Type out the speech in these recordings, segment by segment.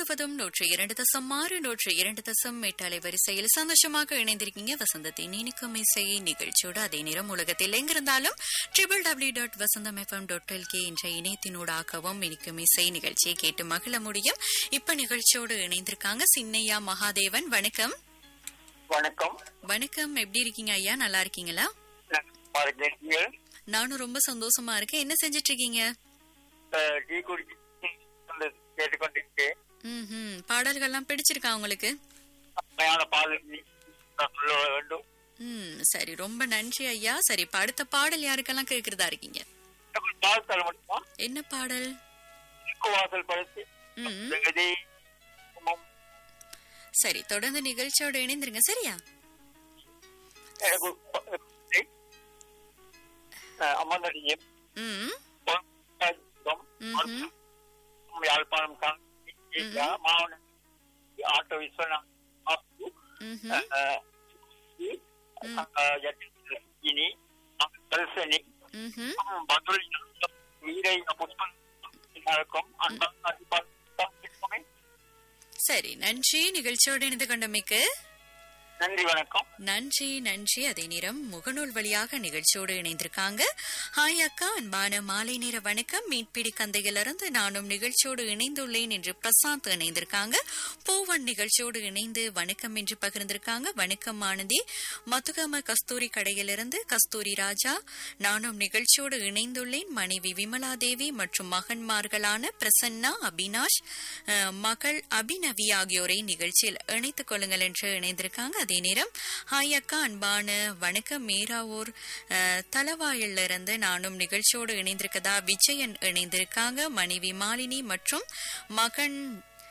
முழுவதும் நூற்றி இரண்டு தசம் ஆறு நூற்றி இரண்டு தசம் எட்டு அலைவரிசையில் சந்தோஷமாக இணைந்திருக்கீங்க வசந்தத்தின் இனிக்கும் இசை நிகழ்ச்சியோடு அதே நேரம் உலகத்தில் எங்கிருந்தாலும் triple W dot Vasantham FM dot LK என்ற இணையத்தினூடாகவும் இனிக்கும் இசை நிகழ்ச்சியை கேட்டு மகிழ முடியும் இப்ப நிகழ்ச்சியோடு இணைந்திருக்காங்க சின்னையா மகாதேவன் வணக்கம் வணக்கம் வணக்கம் எப்படி இருக்கீங்க ஐயா நல்லா இருக்கீங்களா நான் இருக்கேன். நானும் ரொம்ப சந்தோஷமா இருக்கேன் என்ன செஞ்சிட்டு இருக்கீங்க அஹ், டீ குடிச்சு வந்து கேட்டுக்கொண்டிருக்கேன் ம் பாடல்கள்லாம் பிடிச்சிருக்கா உங்களுக்கு உண்மையான பால் நான் சொல்ல வேண்டும் ம் சரி ரொம்ப நன்றி ஐயா சரி இப்ப அடுத்த பாடல் யாருக்கெல்லாம் கேட்கறதா இருக்கீங்க எனக்கு பால் தர முடியுமா என்ன பாடல் தெற்கு வாசல் படுத்து ம் ஜெகதி உமம், சரி தொடர்ந்து நிகழ்ச்சியோட இணைந்திருங்க சரியா எனக்கு ஒரு ப- அஹ், அமர்ந்தடியும் ம் பொருளாதாரம், ம்ஹும். யாழ்ப்பாணம் காந்தி, ஜெயா, மாவன ஆட்டோ விஸ்வநாத் ஆப்பு, ம்ஹும். அஹ், அஹ், யத்தினி, கல்சனி ம்ஹும். பதில் வீரை புஷ்பம் நடக்கும் அந்த அதிபர் சரி நன்றி நிகழ்ச்சியோட இணைந்து கொண்டமைக்கு நன்றி வணக்கம் நன்றி நன்றி அதே நேரம் முகநூல் வழியாக நிகழ்ச்சியோடு இணைந்திருக்காங்க ஹாய் அக்கா அன்பான மாலை நேர வணக்கம் மீன்பிடி கந்தையிலிருந்து நானும் நிகழ்ச்சியோடு இணைந்துள்ளேன் என்று பிரசாந்த் இணைந்திருக்காங்க பூவன் நிகழ்ச்சியோடு இணைந்து வணக்கம் என்று பகிர்ந்திருக்காங்க வணக்கம் ஆனந்தி மதுகம கஸ்தூரி கடையிலிருந்து கஸ்தூரி ராஜா நானும் நிகழ்ச்சியோடு இணைந்துள்ளேன் மனைவி விமலா தேவி மற்றும் மகன்மார்களான பிரசன்னா அபினாஷ் அஹ், மகள் அபிநவி ஆகியோரை நிகழ்ச்சியில் இணைத்துக் கொள்ளுங்கள் என்று இணைந்திருக்காங்க அதே நேரம் ஹாய் அக்கா அன்பான வணக்கம் மீராவூர் அஹ், தலவாயில்ல இருந்து நானும் நிகழ்ச்சியோடு இணைந்திருக்கதா விஜயன் இணைந்திருக்காங்க மனைவி மாலினி மற்றும் மகன்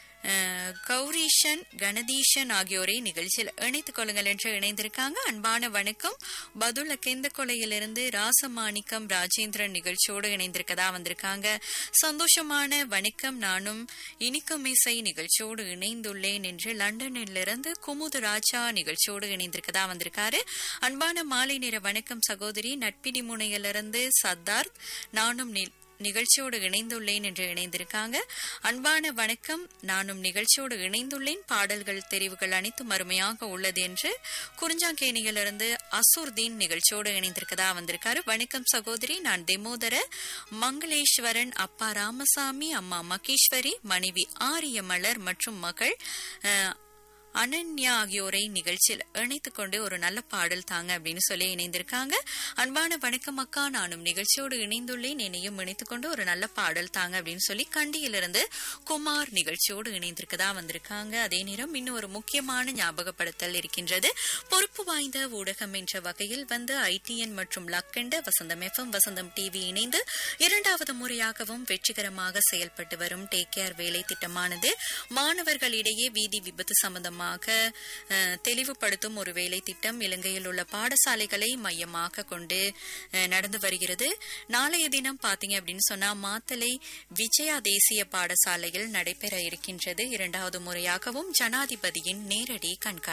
அஹ், கௌரீஷன் கணதீஷன் ஆகியோரை நிகழ்ச்சியில் இணைத்துக் கொள்ளுங்கள் என்று இணைந்திருக்காங்க அன்பான வணக்கம் பதுல கெந்த கொலையிலிருந்து ராசமாணிக்கம் ராஜேந்திரன் நிகழ்ச்சியோடு இணைந்திருக்கதா வந்திருக்காங்க சந்தோஷமான வணக்கம் நானும் இனிக்கும் இசை நிகழ்ச்சியோடு இணைந்துள்ளேன் என்று லண்டனிலிருந்து குமுது ராஜா நிகழ்ச்சியோடு இணைந்திருக்கதா வந்திருக்காரு அன்பான மாலை நேர வணக்கம் சகோதரி நட்பிடி முனையிலிருந்து சத்தார்த் நானும் நி- நிகழ்ச்சியோடு இணைந்துள்ளேன் என்று இணைந்திருக்காங்க அன்பான வணக்கம் நானும் நிகழ்ச்சியோடு இணைந்துள்ளேன் பாடல்கள் தெரிவுகள் அனைத்தும் அருமையாக உள்ளது என்று குறிஞ்சாங்கேணியிலிருந்து அசூர்தீன் நிகழ்ச்சியோடு இணைந்திருக்கதா வந்திருக்காரு வணக்கம் சகோதரி நான் தெமோதர மங்களேஸ்வரன் அப்பா ராமசாமி அம்மா மகேஸ்வரி மனைவி ஆரியமலர் மற்றும் மகள் அஹ், அனன்யா ஆகியோரை நிகழ்ச்சியில் இணைத்துக் கொண்டு ஒரு நல்ல பாடல் தாங்க அப்படின்னு சொல்லி இணைந்திருக்காங்க அன்பான வணக்கம் அக்கா நானும் நிகழ்ச்சியோடு இணைந்துள்ளேன் என்னையும் இணைத்துக் கொண்டு ஒரு நல்ல பாடல் தாங்க அப்படின்னு சொல்லி கண்டியிலிருந்து குமார் நிகழ்ச்சியோடு இணைந்திருக்கதா வந்திருக்காங்க அதே நேரம் இன்னும் ஒரு முக்கியமான ஞாபகப்படுத்தல் இருக்கின்றது பொறுப்பு வாய்ந்த ஊடகம் என்ற வகையில் வந்து ஐடிஎன் மற்றும் லக்கெண்ட வசந்தம் எஃப்எம் வசந்தம் டிவி இணைந்து இரண்டாவது முறையாகவும் வெற்றிகரமாக செயல்பட்டு வரும் டேக் கேர் வேலை திட்டமானது மாணவர்களிடையே வீதி விபத்து சம்பந்தமாக அஹ், தெளிவுபடுத்தும் ஒரு வேலை திட்டம் இலங்கையில் உள்ள பாடசாலைகளை மையமாக கொண்டு அஹ், நடந்து வருகிறது நாளைய தினம் பாத்தீங்க அப்படின்னு சொன்னா மாத்தலை விஜயா தேசிய பாடசாலையில் நடைபெற இருக்கின்றது இரண்டாவது முறையாகவும் ஜனாதிபதியின் நேரடி கண்காணி